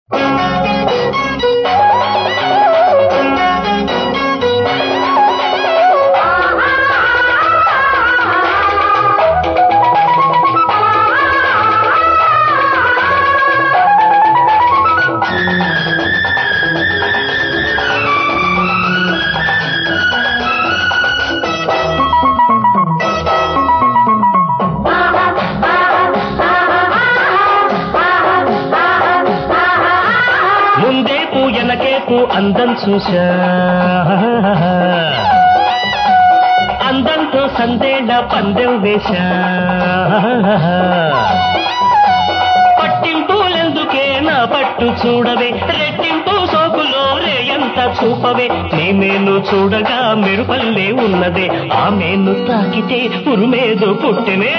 ముందేపు ఎనకేపు అందం చూశా అందంతో సందేళ్ళ పందెం వేశా పట్టింపులెందుకే నా పట్టు చూడవే రెట్టింపు సోకులో రేయంత చూపవే నీ మేను చూడగా మెరుపల్లే ఉన్నదే ఆ మేను తాకితే ఉరుమేదో పుట్టెనే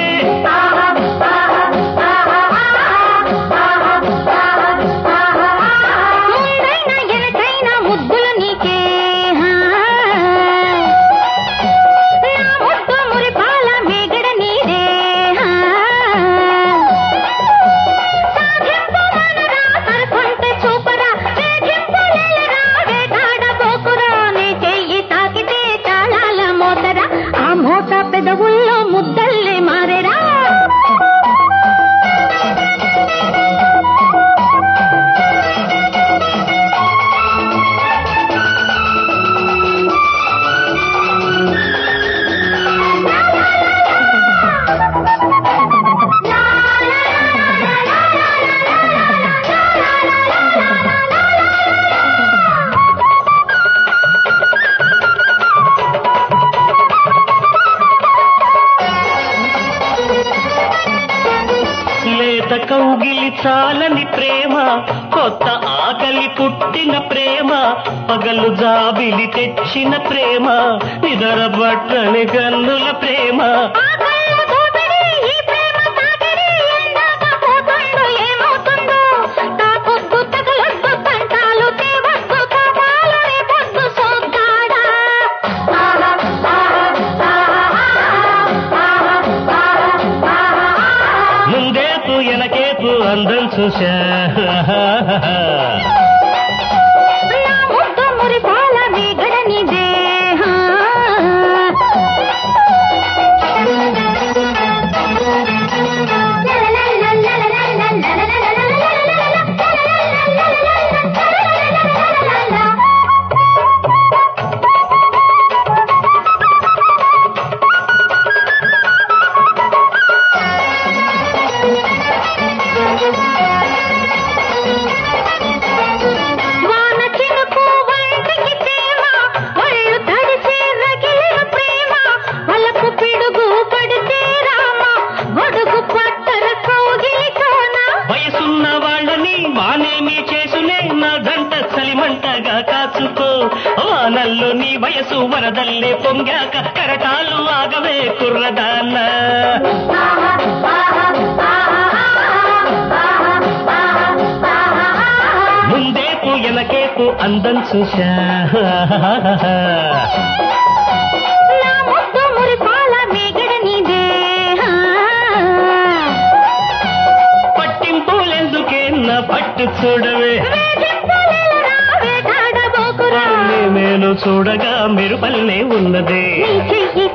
ముందైనా ఎనకైనా ముద్దులు నీకే హా. నా ముద్దు మురిపాల మేగడ నీదే హా. సాధింపు మనరా సరుకుంటే చూపరా వేధింపు లేలరా వేటాడ పోకురా నీ చెయ్యి తాకితే తాళాల మోతరా ఆ మోత పెదవుల్లో ముద్దల్లే మారెరా లేత కౌగిలి చాలని ప్రేమ కొత్త ఆకలి పుట్టిన ప్రేమ పగలు జాబిలి తెచ్చిన ప్రేమ నిదరబట్టని గన్నుల ప్రేమ ఆకళ్ళు దోపిడి, ఈ ప్రేమ తాకిడి, ఎందాక పోతుందో ఏమవుతుందో? తాకొద్దు తగలొద్దు తంటాలు తేవద్దు కాపాలు రేపొద్దు సోగ్గాడా. ముందేపు ఎనకేపు అందం చూశా నా ముద్దు మురిపాల మేగడ నీదే, హా. వాన చినుకు వంటికి తేమ, ఒళ్ళు తడిసి రగిలిన ప్రేమ, వలపు పిడుగు పడితే రామ, గొడుగు పట్టర కౌగిలి కోన. వయసున్న వాళ్ళని మానేమి చేసునే నా గంట చలిమంటగా కాచుకో వానల్లో నీ వయసు వరదల్లే పొంగాక కరటాలు ఆగవే కుర్రదాన్న ముందేపు ఎనకేపు అందం చూశా నా ముద్దు మురిపాల మేగడ నీదే, హా. పట్టింపులెందుకే నా పట్టు చూడవే వేధింపులేలరా వేటాడబోకురా. నేను చూడగా మెరుపల్లే ఉన్నదే నీ చెయ్యి